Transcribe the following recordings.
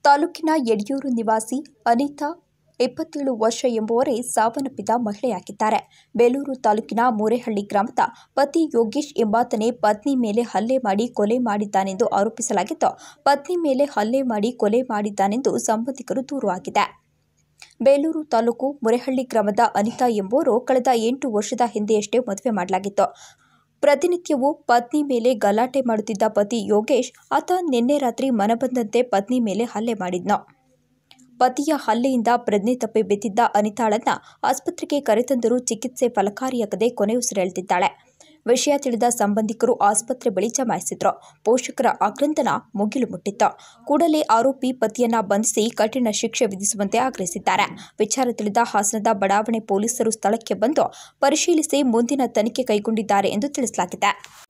ತಾಲೂಕಿನ ಯಡಿಯೂರು ನಿವಾಸಿ ಅನಿತಾ ಇಪ್ಪತ್ತೇಳು ವರ್ಷ ಎಂಬುವರೇ ಸಾವನ್ನಪ್ಪಿದ ಮಹಿಳೆಯಾಗಿದ್ದಾರೆ ಬೇಲೂರು ತಾಲೂಕಿನ ಮೂರೇಹಳ್ಳಿ ಗ್ರಾಮದ ಪತಿ ಯೋಗೇಶ್ ಎಂಬಾತನೇ ಪತ್ನಿ ಮೇಲೆ ಹಲ್ಲೆ ಮಾಡಿ ಕೊಲೆ ಮಾಡಿದ್ದಾನೆಂದು ಆರೋಪಿಸಲಾಗಿದ್ದು ಪತ್ನಿ ಮೇಲೆ ಹಲ್ಲೆ ಮಾಡಿ ಕೊಲೆ ಮಾಡಿದ್ದಾನೆಂದು ಸಂಬಂಧಿಕರು ದೂರು ಆಗಿದೆ ಬೇಲೂರು ತಾಲೂಕು ಮುರೇಹಳ್ಳಿ ಗ್ರಾಮದ ಅನಿತಾ ಎಂಬುವರು ಕಳೆದ ಎಂಟು ವರ್ಷದ ಹಿಂದೆಯಷ್ಟೇ ಮದುವೆ ಮಾಡಲಾಗಿತ್ತು ಪ್ರತಿನಿತ್ಯವೂ ಪತ್ನಿ ಮೇಲೆ ಗಲಾಟೆ ಮಾಡುತ್ತಿದ್ದ ಪತಿ ಯೋಗೇಶ್ ಆತ ನಿನ್ನೆ ರಾತ್ರಿ ಮನಬಂದಂತೆ ಪತ್ನಿ ಮೇಲೆ ಹಲ್ಲೆ ಮಾಡಿದ್ನು ಪತಿಯ ಹಲ್ಲೆಯಿಂದ ಪ್ರಜ್ಞೆ ತಪ್ಪಿ ಬಿದ್ದಿದ್ದ ಅನಿತಾಳನ್ನ ಆಸ್ಪತ್ರೆಗೆ ಕರೆತಂದರೂ ಚಿಕಿತ್ಸೆ ಫಲಕಾರಿಯಾಗದೆ ಕೊನೆಯುಸಿರೆಳೆದಿದ್ದಾಳೆ ವಿಷಯ ತಿಳಿದ ಸಂಬಂಧಿಕರು ಆಸ್ಪತ್ರೆ ಬಳಿ ಜಮಾಯಿಸಿದ್ರು ಪೋಷಕರ ಆಕ್ರಂದನ ಮುಗಿಲು ಮುಟ್ಟಿತ್ತು ಕೂಡಲೇ ಆರೋಪಿ ಪತಿಯನ್ನ ಬಂಧಿಸಿ ಕಠಿಣ ಶಿಕ್ಷೆ ವಿಧಿಸುವಂತೆ ಆಗ್ರಹಿಸಿದ್ದಾರೆ ವಿಚಾರ ತಿಳಿದ ಹಾಸನದ ಬಡಾವಣೆ ಪೊಲೀಸರು ಸ್ಥಳಕ್ಕೆ ಬಂದು ಪರಿಶೀಲಿಸಿ ಮುಂದಿನ ತನಿಖೆ ಕೈಗೊಂಡಿದ್ದಾರೆ ಎಂದು ತಿಳಿಸಲಾಗಿದೆ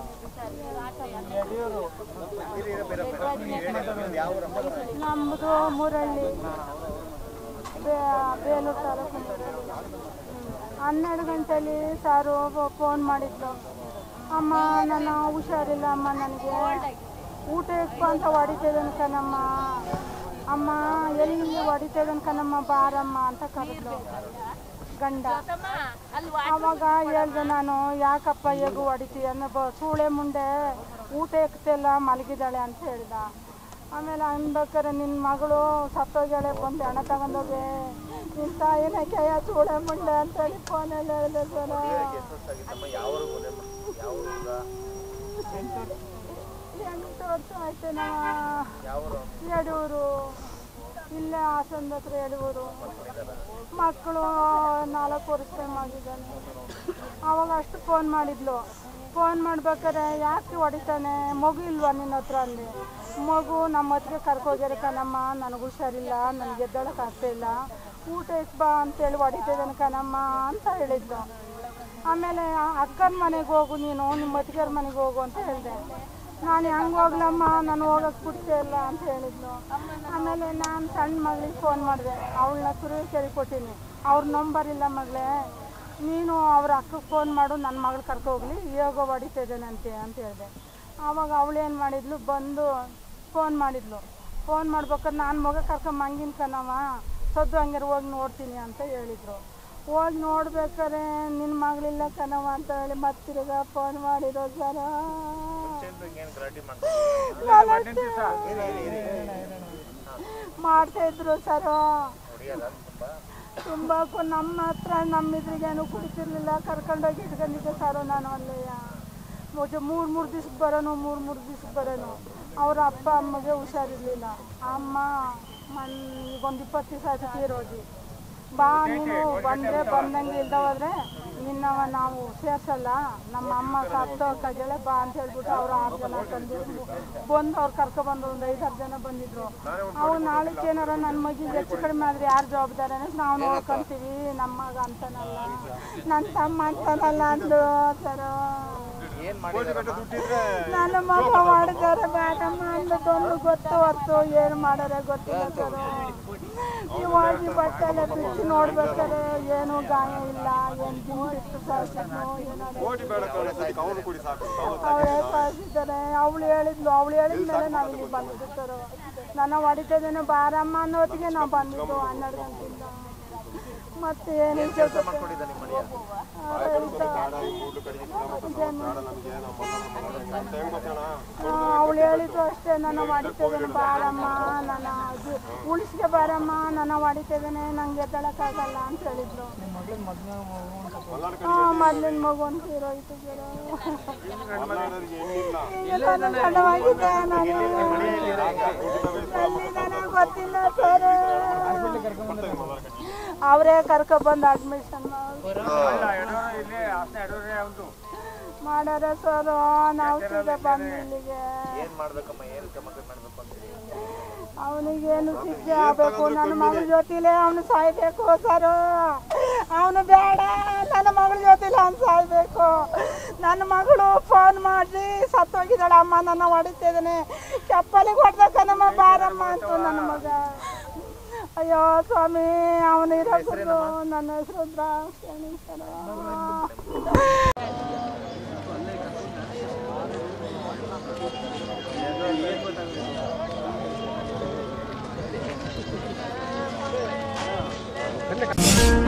ನಮ್ಮದು ಮೂರಳ್ಳಿ ಬೇ- ಬೇಲೂರು ತಾಲೂಕು ಹನ್ನೆರಡು ಗಂಟೆಲಿ ಸಾರು ಫೋನ್ ಮಾಡಿದ್ಲು ಅಮ್ಮ ನನ್ನ ಹುಷಾರಿಲ್ಲ ಅಮ್ಮ ನನಗೆ ಊಟ ಇಕ್ಕು ಅಂತ ಹೊಡಿತಿದ್ದಾನೆ ಕಣಮ್ಮ ಅಮ್ಮ ಎಲ್ಲಿ ಹೊಡಿತಿದ್ದಾನೆ ಕಣಮ್ಮ ಬಾರಮ್ಮ ಅಂತ ಕರೆದ್ಲು ಗಂಡ ಅವಾಗ ಹೇಳ್ದೆ ನಾನು ಯಾಕಪ್ಪ ಹೇಗೂ ಹೊಡಿತೀಯ ಅನ್ನೋ ಬ ಸೂಳೆ ಮುಂಡೆ ಊಟ ಇಕ್ತಿಲ್ಲ ಮಲಗಿದ್ದಾಳೆ ಅಂತ ಹೇಳ್ದ ಆಮೇಲೆ ಅನ್ಬೇಕಾರೆ ನಿನ್ನ ಮಗಳು ಸತ್ತೋಗ್ಯಾಳೆ ಬಂದು ಹಣ ತಗೊಂಡೋಗಿ ನಿನ್ನ ತಾಯಿನ ಕೈಯ ಸೂಳೆ ಮುಂಡೆ ಅಂತೇಳಿ ಫೋನಲ್ಲಿ ಹೇಳಿದೆ ಸರ್ ಎಂಟು ವರ್ಷ ಆಯ್ತು ನಾವು ಯಡೂರು ಇಲ್ಲೇ ಹಾಸನದ ಹತ್ರ ಯಡೂರು ಮಕ್ಕಳು ನಾಲ್ಕು ವರ್ಷ ಮಾಡಿದ್ದಾನೆ ಅವಾಗ ಅಷ್ಟು ಫೋನ್ ಮಾಡಿದ್ಲು ಫೋನ್ ಮಾಡ್ಬೇಕಾರೆ ಯಾಕೆ ಹೊಡಿತಾನೆ ಮಗು ಇಲ್ವಾ ನಿನ್ನ ಹತ್ರ ಅಲ್ಲಿ ಮಗು ನಮ್ಮ ಹತ್ರ ಕರ್ಕೋಗ್ಯಾರ ಕಣಮ್ಮ ನನಗೆ ಹುಷಾರಿಲ್ಲ ನನಗೆ ಎದ್ದಳಕ್ಕೆ ಆಗ್ತಾ ಇಲ್ಲ ಊಟ ಇಸ್ ಬಾ ಅಂತೇಳಿ ಹೊಡಿತಿದ್ದಾನೆ ಕಣಮ್ಮ ಅಂತ ಹೇಳಿದ್ಲು ಆಮೇಲೆ ಅಕ್ಕನ ಮನೆಗೆ ಹೋಗು ನೀನು ನಿಮ್ಮ ಅತ್ತಿಗೆರ ಮನೆಗೆ ಹೋಗು ಅಂತ ಹೇಳಿದೆ ನಾನು ಹೆಂಗೆ ಹೋಗ್ಲಮ್ಮ ನಾನು ಹೋಗಕ್ಕೆ ಬಿಡ್ತಾ ಇಲ್ಲ ಅಂತ ಹೇಳಿದ್ಲು ಆಮೇಲೆ ನಾನು ಸಣ್ಣ ಮಗಳಿಗೆ ಫೋನ್ ಮಾಡಿದೆ ಅವಳನ್ನ ತುರುವೇಕೆರೆ ಕೊಟ್ಟಿನಿ ಅವ್ರ ನಂಬರ್ ಇಲ್ಲ ಮಗಳೇ ನೀನು ಅವ್ರ ಅಕ್ಕಗೆ ಫೋನ್ ಮಾಡು ನನ್ನ ಮಗಳು ಕರ್ಕೊ ಹೋಗ್ಲಿ ಯೋಗ ಹೊಡಿತಾ ಇದ್ದಾನಂತೆ ಅಂತ ಹೇಳಿದೆ ಆವಾಗ ಅವಳೇನು ಮಾಡಿದ್ಲು ಬಂದು ಫೋನ್ ಮಾಡಿದ್ಲು ಫೋನ್ ಮಾಡ್ಬೇಕಾದ್ರೆ ನಾನು ಮಗ ಕರ್ಕೊಂಡ್ ಮಂಗಿನ ಕಣವ ಸದ್ದು ಹಂಗಾರೆ ಹೋಗಿ ನೋಡ್ತೀನಿ ಅಂತ ಹೇಳಿದ್ರು ಹೋಗಿ ನೋಡ್ಬೇಕಾರೆ ನಿನ್ನ ಮಗಳಿಲ್ಲ ಕಣವ ಅಂತ ಹೇಳಿ ಮತ್ತಿರುಗ ಫೋನ್ ಮಾಡಿರೋ ಸರ ಮಾಡ್ತಾ ಇದ್ರು ಸರ್ ತುಂಬ ಕು- ನಮ್ಮ ಹತ್ರ ನಮ್ಮ ಇದ್ರಿಗೇನು ಕುಡಿತಿರ್ಲಿಲ್ಲ ಕರ್ಕೊಂಡೋಗಿ ಇಟ್ಕೊಂಡಿದ್ದೆ ಸರ್ ನಾನು ಅಲ್ಲಯ್ಯ ಮೂರು ಮೂರು ದಿವ್ಸಕ್ಕೆ ಬರೋನು ಮೂರು ಮೂರು ದಿವ್ಸಕ್ಕೆ ಬರೋನು ಅವ್ರ ಅಪ್ಪ ಅಮ್ಮಗೆ ಹುಷಾರಿರ್ಲಿಲ್ಲ ಅಮ್ಮ ಮನ್ ಒಂದು ಇಪ್ಪತ್ತು ದಿವಸ ಆಯ್ತು ತೀರೋಗಿ ಬಾ ನೀನು ಬಂದರೆ ಬಂದಂಗೆ ಇಲ್ದ ಹೋದ್ರೆ ನಿನ್ನವ ನಾವು ಸೇರ್ಸಲ್ಲ ನಮ್ಮ ಅಮ್ಮ ಸತ್ತು ಕಜಳೆ ಬಾ ಅಂತ ಹೇಳ್ಬಿಟ್ಟು ಅವ್ರು ಆರು ಜನ ತಂದಿದ್ರು ಬಂದು ಅವ್ರು ಕರ್ಕೊಬಂದು ಒಂದು ಐದಾರು ಜನ ಬಂದಿದ್ರು ಅವ್ರು ನಾಳೆಗೆ ಏನಾರ ನನ್ನ ಮಗಿಗೆ ಹೆಚ್ಚು ಕಡಿಮೆ ಆದರೆ ಯಾರು ಜವಾಬ್ದಾರಿ ಅನ್ನೋದು ನಾವು ನೋಡ್ಕೊಂತೀವಿ ನಮ್ಮ ಮಗ ಅಂತಾನಲ್ಲ ನನ್ನ ತಮ್ಮ ಅಂತಾನಲ್ಲ ಅಂದು ಸರ್ ನನ್ನ ಮಗ ಮಾಡಿದ್ದಾರೆ ಬೇಡಮ್ಮ ಅಂದ್ಬಿಟ್ಟು ಒಂದು ಗೊತ್ತು ಹೊರ್ತು ಏನು ಮಾಡಾರೆ ಗೊತ್ತಿಲ್ಲ ಸರ್ ನೀವು ಹೋಗಿ ಬಟ್ಟೆ ಎಲ್ಲ ಬಿಚ್ಚಿ ನೋಡ್ಬೇಕಾದ್ರೆ ಏನು ಗಾಯ ಇಲ್ಲ ಏನು ದಿಂಬಿಟ್ಟು ಸಾಕಿದ್ನು ಏನಾದ್ರು ಅವಳೇ ಕಳ್ಸಿದ್ದಾರೆ ಅವಳು ಹೇಳಿದ್ಲು ಅವಳು ಹೇಳಿದ್ಮೇಲೆ ನಾವು ಇಲ್ಲಿ ಬಂದಿದ್ದು ಸರ್ ನನ್ನ ಹೊಡಿತದೇನೋ ಬಾರಮ್ಮ ಅನ್ನೋ ಹೊತ್ತಿಗೆ ನಾವು ಬಂದಿದ್ದು ಹನ್ನೆರಡು ಗಂಟೆಯಿಂದ ಮತ್ತೆ ಏನು ಅವಳು ಹೇಳಿದ್ದು ಅಷ್ಟೇ ನನ್ನ ಹೊಡಿತದೇನೆ ಬಾರಮ್ಮ ನನ್ನ ಅದು ಉಳಿಸ್ಗೆ ಬಾರಮ್ಮ ನನ್ನ ಹೊಡಿತದೇನೆ ನಂಗೆ ಎದ್ದಳಕ್ಕಾಗಲ್ಲ ಅಂತ ಹೇಳಿದ್ಲು ಹಾಂ ಮೊದ್ಲಿನ ಮಗು ಅಂತ ಇರೋಯ್ತು ಈಗ ನಾನು ಸಣ್ಣವಾಗಿದ್ದೆ ನಾನು ಎಲ್ಲಿದ್ದಾನೋ ಗೊತ್ತಿಲ್ಲ ಸರ್ ಅವರೇ ಕರ್ಕೊಬಂದು ಅಡ್ಮಿಷನ್ ಮಾಡ್ಯಾರ ಸರ್ ನಾವು ಸೀದಾ ಬಂದು ಇಲ್ಲಿಗೆ ಅವನಿಗೇನು ಶಿಕ್ಷೆ ಆಗಬೇಕು ನನ್ನ ಮಗಳ ಜೊತೆಲೇ ಅವನು ಸಾಯ್ಬೇಕು ಸರ್ ಅವನು ಬೇಡ ನನ್ನ ಮಗಳ ಜೊತೆಲೆ ಅವ್ನು ಸಾಯ್ಬೇಕು ನನ್ನ ಮಗಳು ಫೋನ್ ಮಾಡಿ ಸತ್ತೋಗಿದ್ದಾಳೆ ಅಮ್ಮ ನನ್ನ ಹೊಡಿತಿದ್ದಾನೆ ಚಪ್ಪಲಿಗೆ ಹೊಡೆದಕ್ಕ ನಮ್ಮ ಬಾರಮ್ಮ ಅಂತ ನನ್ನ ಮಗ ಅಯ್ಯೋ ಸ್ವಾಮಿ ಅವನು ಇರೋ ನನ್ನ ಹೆಸರು ದ್ರಾಕ್ಷಿ ಖಂಡಿತ